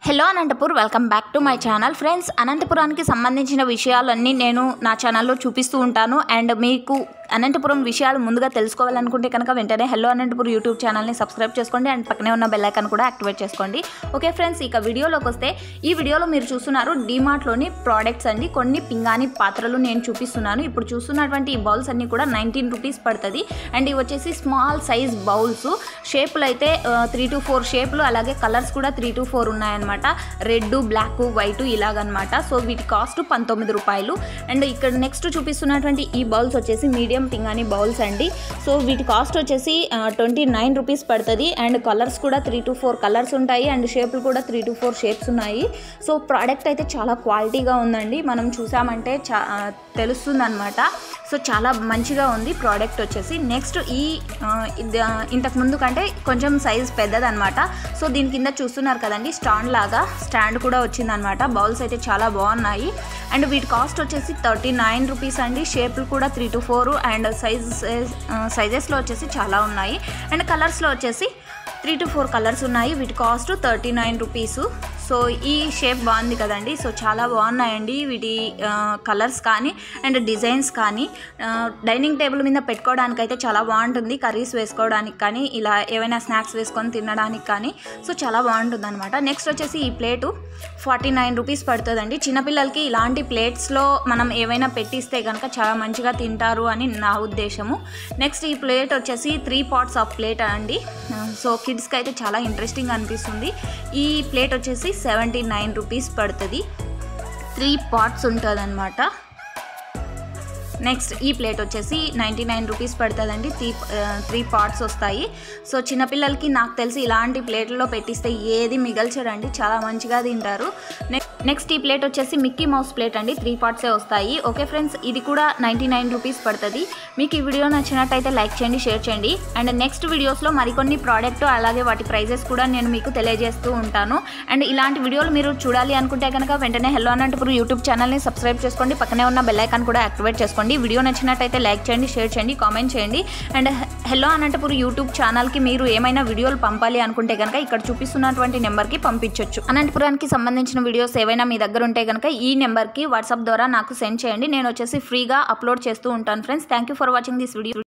hello Anantapur welcome back to my channel friends అనంతపురానికి సంబంధించిన విషయాలన్నీ నేను నా ఛానల్లో చూపిస్తూ ఉంటాను అండ్ మీకు అనంతపురం విషయాలు ముందుగా తెలుసుకోవాలనుకుంటే కనుక వెంటనే హలో అనంతపురం యూట్యూబ్ ఛానల్ని సబ్స్క్రైబ్ చేసుకోండి అండ్ పక్కనే ఉన్న బెల్ ఐకాన్ కూడా యాక్టివేట్ చేసుకోండి ఓకే ఫ్రెండ్స్ ఇక వీడియోలోకి వస్తే ఈ వీడియోలో మీరు చూస్తున్నారు డీమార్ట్లోని ప్రోడక్ట్స్ అండి కొన్ని పింగాణి పాత్రలు నేను చూపిస్తున్నాను ఇప్పుడు చూస్తున్నటువంటి ఈ బౌల్స్ అన్నీ కూడా నైన్టీన్ రూపీస్ పడుతుంది అండ్ ఇవి వచ్చేసి స్మాల్ సైజ్ బౌల్స్ షేపులు అయితే త్రీ టు ఫోర్ షేపులు అలాగే కలర్స్ కూడా త్రీ టు ఫోర్ ఉన్నాయన్నమాట రెడ్ బ్లాక్ వైట్ ఇలాగనమాట సో వీటి కాస్ట్ పంతొమ్మిది రూపాయలు అండ్ ఇక్కడ నెక్స్ట్ చూపిస్తున్నటువంటి ఈ బౌల్స్ వచ్చేసి మీడియం పింగాని బౌల్స్ అండి సో వీటి కాస్ట్ వచ్చేసి ట్వంటీ నైన్ రూపీస్ పడుతుంది అండ్ కలర్స్ కూడా త్రీ టు ఫోర్ కలర్స్ ఉంటాయి అండ్ షేపులు కూడా త్రీ టు ఫోర్ షేప్స్ ఉన్నాయి సో ప్రోడక్ట్ అయితే చాలా క్వాలిటీగా ఉందండి మనం చూసామంటే చా తెలుస్తుంది అనమాట సో చాలా మంచిగా ఉంది ప్రోడక్ట్ వచ్చేసి నెక్స్ట్ ఈ ఆ, ఇది, ఆ, ఇంతకు ముందు కంటే కొంచెం సైజ్ పెద్దదన్నమాట సో దీని కింద చూస్తున్నారు కదండి స్టాండ్ లాగా స్టాండ్ కూడా వచ్చిందనమాట బౌల్స్ అయితే చాలా బాగున్నాయి అండ్ వీటి కాస్ట్ వచ్చేసి థర్టీ నైన్ రూపీస్ అండి షేపులు కూడా three to four and size సైజెస్లో వచ్చేసి చాలా ఉన్నాయి అండ్ కలర్స్లో వచ్చేసి త్రీ టు ఫోర్ కలర్స్ ఉన్నాయి వీటి cost thirty nine rupees so ఈ షేప్ బాగుంది కదండి సో చాలా బాగున్నాయండి వీటి కలర్స్ కానీ అండ్ డిజైన్స్ కానీ డైనింగ్ టేబుల్ మీద పెట్టుకోవడానికి అయితే చాలా బాగుంటుంది కర్రీస్ వేసుకోవడానికి కానీ ఇలా ఏవైనా స్నాక్స్ వేసుకొని తినడానికి కానీ సో చాలా బాగుంటుంది అనమాట నెక్స్ట్ వచ్చేసి ఈ ప్లేటు ఫార్టీ నైన్ రూపీస్ పడుతుందండి చిన్నపిల్లలకి ఇలాంటి ప్లేట్స్లో మనం ఏవైనా పెట్టిస్తే కనుక చాలా మంచిగా తింటారు అని నా ఉద్దేశము నెక్స్ట్ ఈ ప్లేట్ వచ్చేసి త్రీ పార్ట్స్ ఆఫ్ ప్లేట్ అండి సో కిడ్స్కి అయితే చాలా ఇంట్రెస్టింగ్ అనిపిస్తుంది ఈ ప్లేట్ వచ్చేసి సెవెంటీ నైన్ రూపీస్ పడుతుంది త్రీ పార్ట్స్ ఉంటుంది అనమాట నెక్స్ట్ ఈ ప్లేట్ వచ్చేసి నైంటీ నైన్ రూపీస్ పడుతుందండి త్రీ త్రీ పార్ట్స్ వస్తాయి సో చిన్నపిల్లలకి నాకు తెలిసి ఇలాంటి ప్లేట్లలో పెట్టిస్తే ఏది మిగల్చరండి చాలా మంచిగా తింటారు నెక్స్ట్ నెక్స్ట్ ఈ ప్లేట్ వచ్చేసి మిక్కీ మౌస్ ప్లేట్ అండి త్రీ పార్ట్సే వస్తాయి ఓకే ఫ్రెండ్స్ ఇది కూడా నైంటీ నైన్ రూపీస్ పడుతుంది మీకు ఈ వీడియో నచ్చినట్టయితే లైక్ చేయండి షేర్ చేయండి అండ్ నెక్స్ట్ వీడియోస్లో మరికొన్ని ప్రోడక్ట్ అలాగే వాటి ప్రైజెస్ కూడా నేను మీకు తెలియజేస్తూ ఉంటాను అండ్ ఇలాంటి వీడియోలు మీరు చూడాలి అనుకుంటే కనుక వెంటనే హెల్లో అనంతపురం యూట్యూబ్ ఛానల్ని సబ్స్క్రైబ్ చేసుకోండి పక్కనే ఉన్న బెల్ ఐకాన్ కూడా యాక్టివేట్ చేసుకోండి వీడియో నచ్చినట్టయితే లైక్ చేయండి షేర్ చేయండి కామెంట్ చేయండి అండ్ హెల్లో అనంతపురం యూట్యూబ్ ఛానల్కి మీరు ఏమైనా వీడియోలు పంపాలి అనుకుంటే కనుక ఇక్కడ చూపిస్తున్నటువంటి నెంబర్కి పంపించవచ్చు అనంతపురానికి సంబంధించిన వీడియోస్ ఏవైనా మీ దగ్గర ఉంటే కనుక ఈ నెంబర్కి వాట్సాప్ ద్వారా నాకు సెండ్ చేయండి నేను వచ్చేసి ఫ్రీగా అప్లోడ్ చేస్తూ ఉంటాను friends thank you for watching this video